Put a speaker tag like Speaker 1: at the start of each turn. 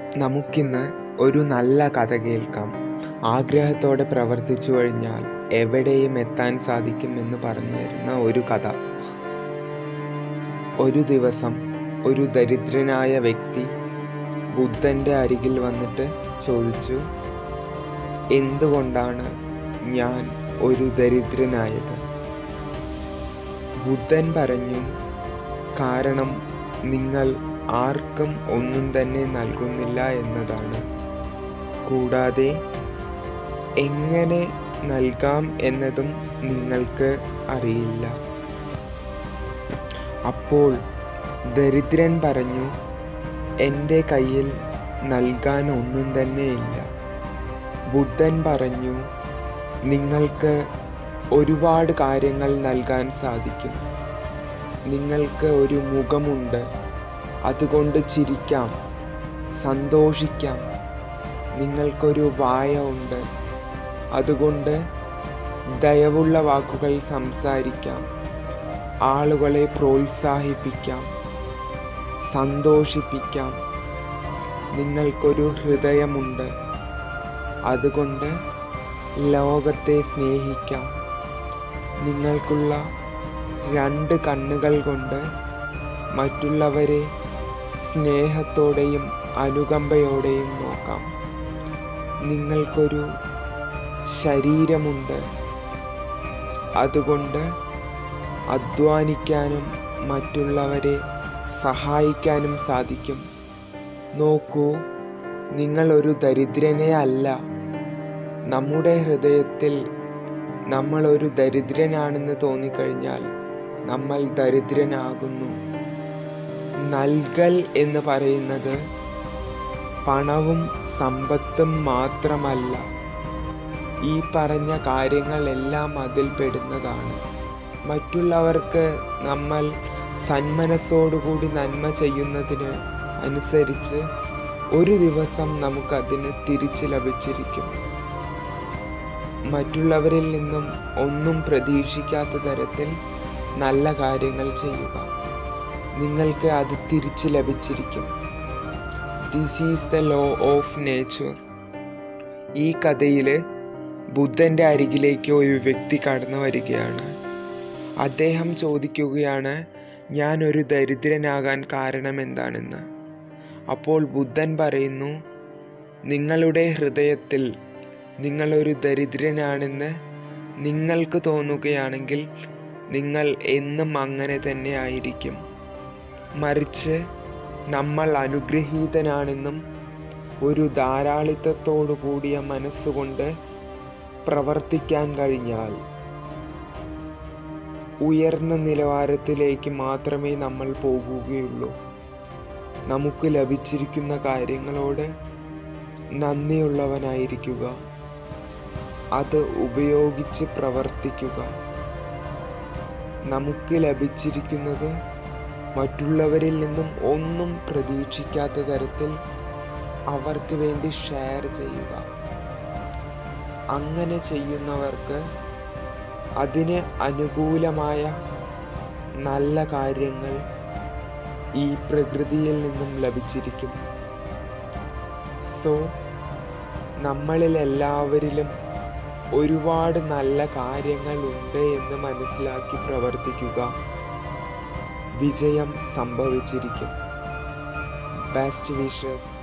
Speaker 1: നമുക്കിന്ന് ഒരു നല്ല കഥ കേൾക്കാം ആഗ്രഹത്തോടെ പ്രവർത്തിച്ചു കഴിഞ്ഞാൽ എവിടെയും എത്താൻ സാധിക്കുമെന്ന് പറഞ്ഞു തരുന്ന ഒരു കഥ ഒരു ദിവസം ഒരു ദരിദ്രനായ വ്യക്തി ബുദ്ധൻ്റെ അരികിൽ വന്നിട്ട് ചോദിച്ചു എന്തുകൊണ്ടാണ് ഞാൻ ഒരു ദരിദ്രനായത് ബുദ്ധൻ പറഞ്ഞു കാരണം നിങ്ങൾ ആർക്കും ഒന്നും തന്നെ നൽകുന്നില്ല എന്നതാണ് കൂടാതെ എങ്ങനെ നൽകാം എന്നതും നിങ്ങൾക്ക് അറിയില്ല അപ്പോൾ ദരിദ്രൻ പറഞ്ഞു എൻ്റെ കയ്യിൽ നൽകാൻ ഒന്നും തന്നെയില്ല ബുദ്ധൻ പറഞ്ഞു നിങ്ങൾക്ക് ഒരുപാട് കാര്യങ്ങൾ നൽകാൻ സാധിക്കും നിങ്ങൾക്ക് ഒരു മുഖമുണ്ട് അതുകൊണ്ട് ചിരിക്കാം സന്തോഷിക്കാം നിങ്ങൾക്കൊരു വായ ഉണ്ട് അതുകൊണ്ട് ദയവുള്ള വാക്കുകൾ സംസാരിക്കാം ആളുകളെ പ്രോത്സാഹിപ്പിക്കാം സന്തോഷിപ്പിക്കാം നിങ്ങൾക്കൊരു ഹൃദയമുണ്ട് അതുകൊണ്ട് ലോകത്തെ സ്നേഹിക്കാം നിങ്ങൾക്കുള്ള രണ്ട് കണ്ണുകൾ കൊണ്ട് മറ്റുള്ളവരെ സ്നേഹത്തോടെയും അനുകമ്പയോടെയും നോക്കാം നിങ്ങൾക്കൊരു ശരീരമുണ്ട് അതുകൊണ്ട് അധ്വാനിക്കാനും മറ്റുള്ളവരെ സഹായിക്കാനും സാധിക്കും നോക്കൂ നിങ്ങൾ ഒരു ദരിദ്രനെ അല്ല നമ്മുടെ ഹൃദയത്തിൽ നമ്മൾ ഒരു ദരിദ്രനാണെന്ന് തോന്നിക്കഴിഞ്ഞാൽ നമ്മൾ ദരിദ്രനാകുന്നു നൽകൽ എന്ന് പറയുന്നത് പണവും സമ്പത്തും മാത്രമല്ല ഈ പറഞ്ഞ കാര്യങ്ങളെല്ലാം അതിൽ പെടുന്നതാണ് മറ്റുള്ളവർക്ക് നമ്മൾ സന്മനസ്സോടുകൂടി നന്മ ചെയ്യുന്നതിന് അനുസരിച്ച് ഒരു ദിവസം നമുക്കതിന് തിരിച്ചു ലഭിച്ചിരിക്കും മറ്റുള്ളവരിൽ നിന്നും ഒന്നും പ്രതീക്ഷിക്കാത്ത തരത്തിൽ നല്ല കാര്യങ്ങൾ ചെയ്യുക നിങ്ങൾക്ക് അത് തിരിച്ചു ലഭിച്ചിരിക്കും this is the law of nature ഈ കഥയിൽ ബുദ്ധൻ്റെ അരികിലേക്ക് ഒരു വ്യക്തി കടന്നു വരികയാണ് അദ്ദേഹം ചോദിക്കുകയാണ് ഞാൻ ഒരു ദരിദ്രനാകാൻ കാരണം എന്താണെന്ന് അപ്പോൾ ബുദ്ധൻ പറയുന്നു നിങ്ങളുടെ ഹൃദയത്തിൽ നിങ്ങളൊരു ദരിദ്രനാണെന്ന് നിങ്ങൾക്ക് തോന്നുകയാണെങ്കിൽ നിങ്ങൾ എന്നും അങ്ങനെ തന്നെ ആയിരിക്കും മറിച്ച് നമ്മൾ അനുഗ്രഹീതനാണെന്നും ഒരു ധാരാളിത്തത്തോടു കൂടിയ മനസ്സുകൊണ്ട് പ്രവർത്തിക്കാൻ കഴിഞ്ഞാൽ ഉയർന്ന നിലവാരത്തിലേക്ക് മാത്രമേ നമ്മൾ പോകുകയുള്ളൂ നമുക്ക് ലഭിച്ചിരിക്കുന്ന കാര്യങ്ങളോട് നന്ദിയുള്ളവനായിരിക്കുക അത് ഉപയോഗിച്ച് പ്രവർത്തിക്കുക നമുക്ക് ലഭിച്ചിരിക്കുന്നത് മറ്റുള്ളവരിൽ നിന്നും ഒന്നും പ്രതീക്ഷിക്കാത്ത തരത്തിൽ അവർക്ക് വേണ്ടി ഷെയർ ചെയ്യുക അങ്ങനെ ചെയ്യുന്നവർക്ക് അതിന് അനുകൂലമായ നല്ല കാര്യങ്ങൾ ഈ പ്രകൃതിയിൽ നിന്നും ലഭിച്ചിരിക്കും സോ നമ്മളിൽ എല്ലാവരിലും ഒരുപാട് നല്ല കാര്യങ്ങൾ ഉണ്ട് എന്ന് മനസ്സിലാക്കി പ്രവർത്തിക്കുക വിജയം സംഭവിച്ചിരിക്കും ബെസ്റ്റ് വിഷസ്